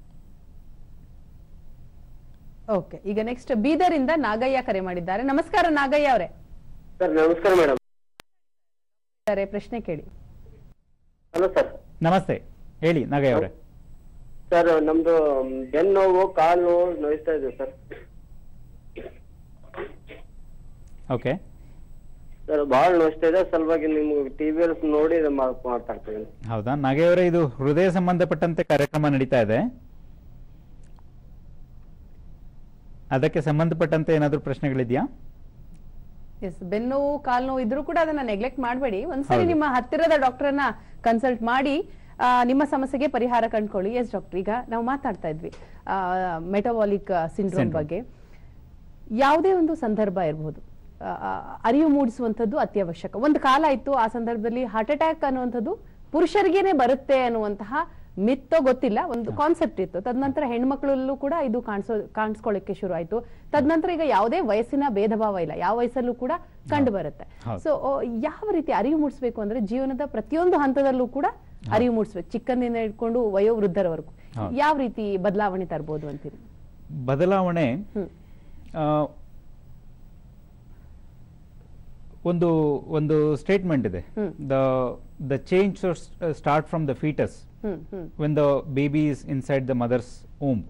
ಓಕೆ ಈಗ ನೆಕ್ಸ್ಟ್ ಬೀದರಿಂದ ನಾಗಯ್ಯ ಕರೆ ಮಾಡಿದ್ದಾರೆ ನಮಸ್ಕಾರ ನಾಗಯ್ಯ ಅವರೇ ಸರ್ ನಮಸ್ಕಾರ ಮೇಡಮ್ ಪ್ರಶ್ನೆ ಕೇಳಿ ಹಲೋ ಸರ್ ನಮಸ್ತೆ ಹೇಳಿ ನಾಗಯ್ಯ ಅವರೇ ಸರ್ ನಮ್ದು ಬೆನ್ನು ನೋವು ಕಾಲು ನೋವು ನೋಯ್ತಾ ಇದೆ ಸರ್ ಓಕೆ ಸರ್ ಬಹಳ ನೋಯ್ತಾ ಇದೆ ಸಲುವಾಗಿ ನಿಮ್ಗೆ ಟಿವಿಯಲ್ಲಿ ನೋಡಿ ಇದು ಮಾ- ಮಾತಾಡ್ತಾ ಇದ್ದೀನಿ ಹೌದಾ ನಾಗಯ್ಯ ಅವರೇ ಇದು ಹೃದಯ ಸಂಬಂಧಪಟ್ಟಂತೆ ಕಾರ್ಯಕ್ರಮ ನಡೀತಾ ಇದೆ ಅದಕ್ಕೆ ಸಂಬಂಧಪಟ್ಟಂತೆ ಏನಾದರೂ ಪ್ರಶ್ನೆಗಳಿದೆಯಾ ಎಸ್ ಬೆನ್ನೋವು ಕಾಲ್ ನೋವು ಇದ್ರೂ ಕೂಡ ಅದನ್ನ ನೆಗ್ಲೆಕ್ಟ್ ಮಾಡಬೇಡಿ ಒಂದ್ಸರಿ ಹೌದು. ನಿಮ್ಮ ಹತ್ತಿರದ ಡಾಕ್ಟರ್ನ ಕನ್ಸಲ್ಟ್ ಮಾಡಿ ಆ, ನಿಮ್ಮ ಸಮಸ್ಯೆಗೆ ಪರಿಹಾರ ಕಂಡ್ಕೊಳ್ಳಿ ಎಸ್ ಡಾಕ್ಟರ್ ಈಗ ನಾವು ಮಾತಾಡ್ತಾ ಇದ್ವಿ ಮೆಟಬಾಲಿಕ್ ಸಿಂಡ್ರೋಮ್ Syndrome. ಬಗ್ಗೆ ಯಾವುದೇ ಒಂದು ಸಂದರ್ಭ ಇರಬಹುದು ಆ, ಆ, ಅರಿವು ಮೂಡಿಸುವಂಥದ್ದು ಅತ್ಯವಶ್ಯಕ ಒಂದು ಕಾಲ ಇತ್ತು ಆ ಸಂದರ್ಭದಲ್ಲಿ ಹಾರ್ಟ್ ಅಟ್ಯಾಕ್ ಅನ್ನುವಂಥದ್ದು ಪುರುಷರಿಗೇನೆ ಬರುತ್ತೆ ಅನ್ನುವಂತಹ ಮಿತ್ತೋ ಗೊತ್ತಿಲ್ಲ ಒಂದು ಕಾನ್ಸೆಪ್ಟ್ ಇತ್ತು ತದನಂತರ ಹೆಣ್ಮಕ್ಳಲ್ಲೂ ಕೂಡ ಇದು ಕಾಣಿಸೋ ಕಾಣಿಸ್ಕೊಳ್ಳಿಕ್ಕೆ ಶುರು ಆಯ್ತು ತದನಂತರ ಈಗ ಯಾವುದೇ ವಯಸ್ಸಿನ ಭೇದ ಭಾವ ಇಲ್ಲ ಯಾವ ವಯಸ್ಸಲ್ಲೂ ಕೂಡ ಕಂಡು ಬರುತ್ತೆ ಹೌದು. ಸೊ ಯಾವ ರೀತಿ ಅರಿವು ಮೂಡಿಸ್ಬೇಕು ಅಂದ್ರೆ ಜೀವನದ ಪ್ರತಿಯೊಂದು ಹಂತದಲ್ಲೂ ಕೂಡ ಅರಿವು ಮೂಡಿಸ್ಬೇಕು ಚಿಕ್ಕಂದಿನ ಇಟ್ಕೊಂಡು ವಯೋವೃದ್ಧರವರೆಗೂ ಹೌದು. ಯಾವ ರೀತಿ ಬದಲಾವಣೆ ತರಬಹುದು ಅಂತೀರಿ ಬದಲಾವಣೆ ಆ, ಒಂದು ಒಂದು ಸ್ಟೇಟ್ಮೆಂಟ್ ಇದೆ hmm. The the change start from the foetus hmm hmm when the baby is inside the mother's womb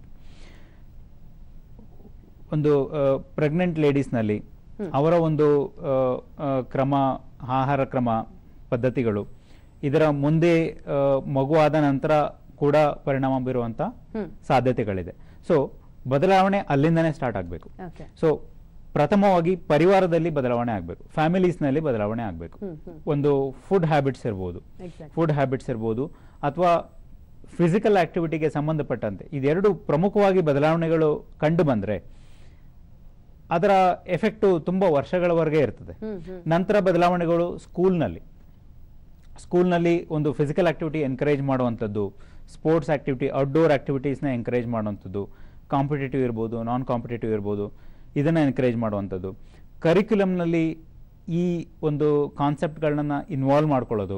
ಒಂದು ಪ್ರೆಗ್ನೆಂಟ್ ಲೇಡೀಸ್ನಲ್ಲಿ ಹ್ಮ್. ಅವರ ಒಂದು ಆ, ಆ, ಕ್ರಮ ಆಹಾರ ಕ್ರಮ ಪದ್ಧತಿಗಳು ಇದರ ಮುಂದೆ ಆ, ಮಗು ಆದ ನಂತರ ಕೂಡ ಪರಿಣಾಮ ಬೀರುವಂತ ಹ್ಮ್. ಸಾಧ್ಯತೆಗಳಿದೆ ಸೊ ಬದಲಾವಣೆ ಅಲ್ಲಿಂದನೇ ಸ್ಟಾರ್ಟ್ ಆಗಬೇಕು ಓಕೆ ಸೊ ಪ್ರಥಮವಾಗಿ ಪರಿವಾರದಲ್ಲಿ ಬದಲಾವಣೆ ಆಗಬೇಕು ಫ್ಯಾಮಿಲೀಸ್ನಲ್ಲಿ ಬದಲಾವಣೆ ಆಗಬೇಕು ಹ್ಮ್ ಹ್ಮ್ ಒಂದು ಫುಡ್ ಹ್ಯಾಬಿಟ್ಸ್ ಇರ್ಬೋದು Exactly. ಫುಡ್ ಹ್ಯಾಬಿಟ್ಸ್ ಇರ್ಬೋದು ಅಥವಾ ಫಿಸಿಕಲ್ ಆಕ್ಟಿವಿಟಿಗೆ ಸಂಬಂಧಪಟ್ಟಂತೆ ಇದೆರಡು ಪ್ರಮುಖವಾಗಿ ಬದಲಾವಣೆಗಳು ಕಂಡು ಬಂದರೆ ಅದರ ಎಫೆಕ್ಟು ತುಂಬ ವರ್ಷಗಳವರೆಗೆ ಇರ್ತದೆ ಹ್ಮ್ ಹ್ಮ್ ನಂತರ ಬದಲಾವಣೆಗಳು ಸ್ಕೂಲ್ನಲ್ಲಿ ಸ್ಕೂಲ್ನಲ್ಲಿ ಒಂದು ಫಿಸಿಕಲ್ ಆಕ್ಟಿವಿಟಿ ಎನ್ಕರೇಜ್ ಮಾಡುವಂಥದ್ದು ಸ್ಪೋರ್ಟ್ಸ್ ಆಕ್ಟಿವಿಟಿ ಔಟ್ಡೋರ್ ಆಕ್ಟಿವಿಟೀಸ್ನ ಎಂಕರೇಜ್ ಮಾಡುವಂಥದ್ದು ಕಾಂಪಿಟೇಟಿವ್ ಇರ್ಬೋದು ನಾನ್ ಕಾಂಪಿಟೇಟಿವ್ ಇರ್ಬೋದು ಇದನ್ನು ಎನ್ಕರೇಜ್ ಮಾಡುವಂಥದ್ದು ಕರಿಕ್ಯುಲಮ್ನಲ್ಲಿ ಈ ಒಂದು ಕಾನ್ಸೆಪ್ಟ್ಗಳನ್ನ ಇನ್ವಾಲ್ವ್ ಮಾಡ್ಕೊಳ್ಳೋದು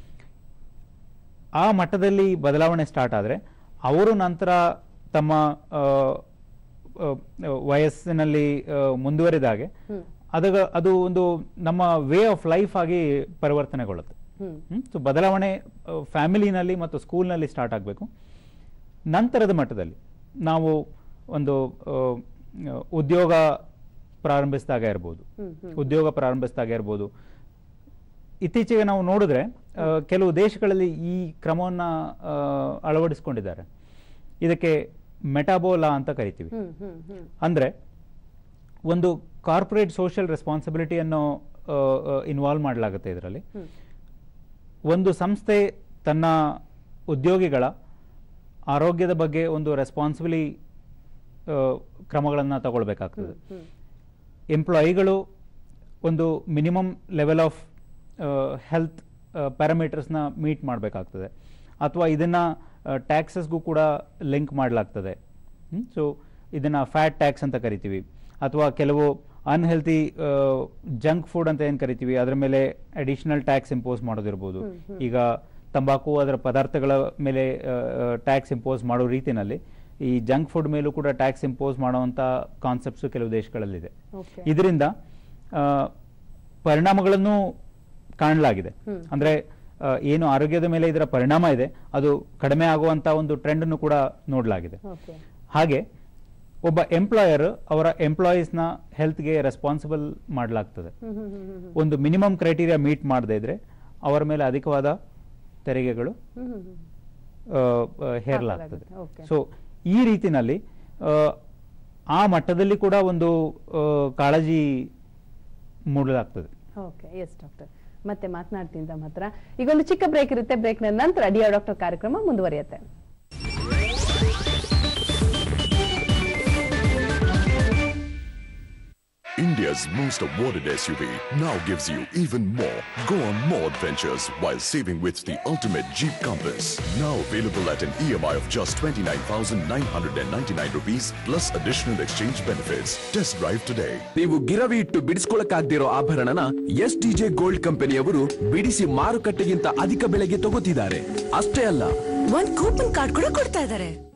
ಆ ಮಟ್ಟದಲ್ಲಿ ಬದಲಾವಣೆ ಸ್ಟಾರ್ಟ್ ಆದರೆ ಅವರು ನಂತರ ತಮ್ಮ ಆ, ಆ, ವಯಸ್ಸಿನಲ್ಲಿ ಆ, ಮುಂದುವರಿದಾಗೆ ಹ್ಮ್. ಅದು ಅದು ಒಂದು ನಮ್ಮ ವೇ ಆಫ್ ಲೈಫ್ ಆಗಿ ಪರಿವರ್ತನೆಗೊಳ್ಳುತ್ತೆ ಹ್ಮ್ ಸೊ ಬದಲಾವಣೆ ಫ್ಯಾಮಿಲಿನಲ್ಲಿ ಮತ್ತು ಸ್ಕೂಲ್ನಲ್ಲಿ ಸ್ಟಾರ್ಟ್ ಆಗಬೇಕು ನಂತರದ ಮಟ್ಟದಲ್ಲಿ ನಾವು ಒಂದು ಆ, ಉದ್ಯೋಗ ಪ್ರಾರಂಭಿಸಿದಾಗ ಇರ್ಬೋದು ಹ್ಮ್ ಹ್ಮ್ ಉದ್ಯೋಗ ಪ್ರಾರಂಭಿಸಿದಾಗ ಇರ್ಬೋದು ಇತ್ತೀಚೆಗೆ ನಾವು ನೋಡಿದ್ರೆ ಆ, ಕೆಲವು ದೇಶಗಳಲ್ಲಿ ಈ ಕ್ರಮವನ್ನು ಅಳವಡಿಸ್ಕೊಂಡಿದ್ದಾರೆ ಇದಕ್ಕೆ ಮೆಟಾಬೋಲಾ ಅಂತ ಕರಿತೀವಿ ಹ್ಮ್ ಹ್ಮ್ ಹ್ಮ್ ಅಂದರೆ ಒಂದು ಕಾರ್ಪೊರೇಟ್ ಸೋಷಿಯಲ್ ರೆಸ್ಪಾನ್ಸಿಬಿಲಿಟಿಯನ್ನು ಇನ್ವಾಲ್ವ್ ಮಾಡಲಾಗುತ್ತೆ ಇದರಲ್ಲಿ ಹ್ಮ್. ಒಂದು ಸಂಸ್ಥೆ ತನ್ನ ಉದ್ಯೋಗಿಗಳ ಆರೋಗ್ಯದ ಬಗ್ಗೆ ಒಂದು ರೆಸ್ಪಾನ್ಸಿಬಿಲಿ ಕ್ರಮಗಳನ್ನು ತಗೊಳ್ಬೇಕಾಗ್ತದೆ ಹ್ಮ್ ಎಂಪ್ಲಾಯಿಗಳು ಒಂದು ಮಿನಿಮಮ್ ಲೆವೆಲ್ ಆಫ್ ಹೆಲ್ತ್ ಪ್ಯಾರಾಮೀಟರ್ಸ್ನ ಮೀಟ್ ಮಾಡಬೇಕಾಗ್ತದೆ ಅಥವಾ ಇದನ್ನು ಟ್ಯಾಕ್ಸಸ್ಗೂ ಕೂಡ ಲಿಂಕ್ ಮಾಡಲಾಗ್ತದೆ ಸೊ ಇದನ್ನು ಫ್ಯಾಟ್ ಟ್ಯಾಕ್ಸ್ ಅಂತ ಕರಿತೀವಿ ಅಥವಾ ಕೆಲವು ಅನ್ಹೆಲ್ತಿ ಜಂಕ್ ಫುಡ್ ಅಂತ ಏನು ಕರಿತೀವಿ ಅದರ ಮೇಲೆ ಅಡಿಷನಲ್ ಟ್ಯಾಕ್ಸ್ ಇಂಪೋಸ್ ಮಾಡೋದಿರ್ಬೋದು ಹ್ಮ್, ಹ್ಮ್. ಈಗ ತಂಬಾಕು ಅದರ ಪದಾರ್ಥಗಳ ಮೇಲೆ ಟ್ಯಾಕ್ಸ್ ಇಂಪೋಸ್ ಮಾಡೋ ರೀತಿನಲ್ಲಿ ಈ ಜಂಕ್ ಫುಡ್ ಮೇಲೂ ಕೂಡ ಟ್ಯಾಕ್ಸ್ ಇಂಪೋಸ್ ಮಾಡುವಂಥ ಕಾನ್ಸೆಪ್ಟ್ಸು ಕೆಲವು ದೇಶಗಳಲ್ಲಿದೆ ಓಕೆ ಇದರಿಂದ ಆ, ಪರಿಣಾಮಗಳನ್ನು ಕಾಣಲಾಗಿದೆ ಹ್ಮ್. ಅಂದ್ರೆ ಆ, ಏನು ಆರೋಗ್ಯದ ಮೇಲೆ ಇದರ ಪರಿಣಾಮ ಇದೆ ಅದು ಕಡಿಮೆ ಆಗುವಂತ ಒಂದು ಟ್ರೆಂಡ್ ಅನ್ನು ಕೂಡ ನೋಡಲಾಗಿದೆ ಓಕೆ ಹಾಗೆ ಒಬ್ಬ ಎಂಪ್ಲಾಯರ್ ಅವರ ಎಂಪ್ಲಾಯೀಸ್ನ ಹೆಲ್ತ್ಗೆ ರೆಸ್ಪಾನ್ಸಿಬಲ್ ಮಾಡಲಾಗ್ತದೆ ಒಂದು ಮಿನಿಮಮ್ ಕ್ರೈಟೀರಿಯಾ ಮೀಟ್ ಮಾಡದೇ ಇದ್ರೆ ಅವರ ಮೇಲೆ ಅಧಿಕವಾದ ತೆರಿಗೆಗಳು ಆ, ಆ, ಹೇರಲಾಗ್ತದೆ Okay. ಸೊ ಈ ರೀತಿನಲ್ಲಿ ಆ, ಆ ಮಟ್ಟದಲ್ಲಿ ಕೂಡ ಒಂದು ಆ, ಕಾಳಜಿ ಮೂಡಲಾಗ್ತದೆ ಓಕೆ ಎಸ್ ಡಾಕ್ಟರ್ ಮತ್ತೆ ಮಾತನಾಡ್ತೀನಿ ತಮ್ಮ ಹತ್ರ ಈಗ ಒಂದು ಚಿಕ್ಕ ಬ್ರೇಕ್ ಇರುತ್ತೆ ಬ್ರೇಕ್ನ ನಂತರ ಡಿಯರ್ ಡಾಕ್ಟರ್ ಕಾರ್ಯಕ್ರಮ ಮುಂದುವರಿಯುತ್ತೆ India's most awarded SUV now gives you even more. Go on more adventures while saving with the ultimate Jeep Compass. Now available at an EMI of just 29,999 rupees plus additional exchange benefits. Test drive today. ನೀವು ಗಿರವಿ ಇಟ್ಟು ಬಿಡಿಸ್ಕೊಳಕ್ಕಾಗ್ದಿರೋ ಆಭರಣನ S TJ gold ಕಂಪನಿಯವರು ಬಿಡಿಸಿ ಮಾರುಕಟ್ಟೆಗಿಂತ ಅಧಿಕ ಬೆಲೆಗೆ ತಗೋತಿದ್ದಾರೆ ಅಷ್ಟೇ ಅಲ್ಲ ಒಂದ್ ಕೂಪನ್ ಕಾರ್ಡ್ ಕೂಡ ಕೊಡ್ತಾ ಇದ್ದಾರೆ